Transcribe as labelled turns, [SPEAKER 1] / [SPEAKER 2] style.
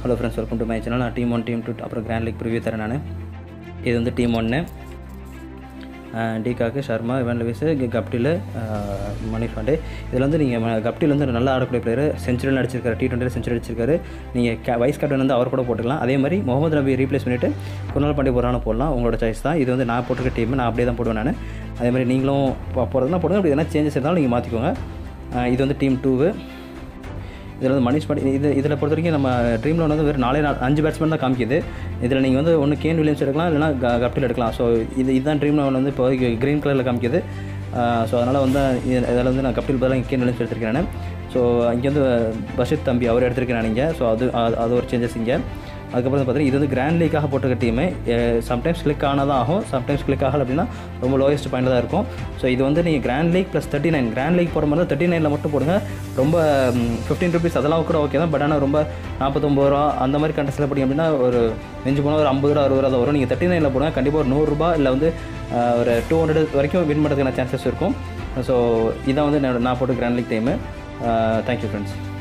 [SPEAKER 1] hello friends welcome to my channel நான் team one team two அப்புறம் grand league preview தரேன் நான் இது வந்து டீம் ஒன்று டிகாக்கு ஷர்மா இவன் லவிஸ் கப்டில் மணிஷ் பாண்டே இதில் வந்து நீங்கள் கப்டில் வந்து ஒரு நல்ல ஆடக்கூடிய பிளேயர் செஞ்சுரியில் அடிச்சிருக்காரு டி டுவெண்ட்டியில் செஞ்சுரி அடிச்சிருக்காரு நீங்கள் கே வைஸ் கேப்டன் வந்து அவர் கூட போட்டுக்கலாம் அதே மாதிரி முகமது நபி ரீப்ளேஸ் பண்ணிவிட்டு குருநாள் பாண்டே போகிறான்னு போடலாம் உங்களோட சாய்ஸ் தான் இது வந்து நான் போட்டிருக்க டீம் நான் அப்படியே தான் போடுவேன் நான் அதே மாதிரி நீங்களும் போகிறதுனா போடுங்க அப்படி எதனா சேஞ்சஸ் இருந்தாலும் நீங்கள் மாற்றிக்கோங்க அஹ் இது வந்து டீம் டூவு இதில் வந்து மணிஷ் பாண்டி இது இதில் பொறுத்த வரைக்கும் நம்ம ட்ரீம் லோன் வந்து வெறும் நாலே நாலு அஞ்சு பேட்ஸ்மேன் தான் காமிக்குது இதில் நீங்கள் வந்து ஒன்று கேன் வில்லியம்ஸ் எடுக்கலாம் இல்லைனா க கப்டில் எடுக்கலாம் ஸோ இது இதுதான் ட்ரீம் லோன் வந்து இப்போ க்ரீன் கலரில் காமிக்குது ஸோ அதனால் வந்து இது- இதில் வந்து நான் கப்டில் பதிலாக கேன் வில்லியம்ஸ் எடுத்திருக்கேன் நான் ஸோ இங்கே வந்து பஷித் தம்பி அவர் எடுத்திருக்கேன் நான் இங்கே ஸோ அது அது- அது ஒரு சேஞ்சஸ் இங்கே அதுக்கப்புறம் வந்து பார்த்தீங்கன்னா இது வந்து கிராண்ட் லீக்காக போட்டிருக்க டீமு சம்டைம்ஸ் கிளிக் ஆனால் தான் ஆகும் சம்டைம்ஸ் கிளிக் ஆகல அப்படின்னா ரொம்ப லோயஸ்ட் பாயிண்ட் தான் இருக்கும் ஸோ இது வந்து நீங்கள் grand league plus thirty nine grand league போட மாதிரி தேர்ட்டி நைனில் மட்டும் போடுங்க ரொம்ப ஃபிஃப்டீன் ருபீஸ் அதெல்லாம் கூட ஓகே தான் பட் ஆனால் ரொம்ப நாற்பத்தொம்பது ரூபா அந்த மாதிரி கண்டஸ்ட்டில் போட்டிங்க அப்படின்னா ஒரு மிஞ்சி போனால் ஒரு ஐம்பது ரூபா அறுபது ரூபா தான் வரும் நீங்கள் தேர்ட்டி நைனில் போடுங்க கண்டிப்பாக ஒரு நூறுரூபா இல்லை வந்து அஹ், ஒரு டூ ஹண்ட்ரட் வரைக்கும் வின் பண்ணுறதுக்கான சான்சஸ் இருக்கும் ஸோ இதான் வந்து நான் நான் போட்டு grand league time thank you friends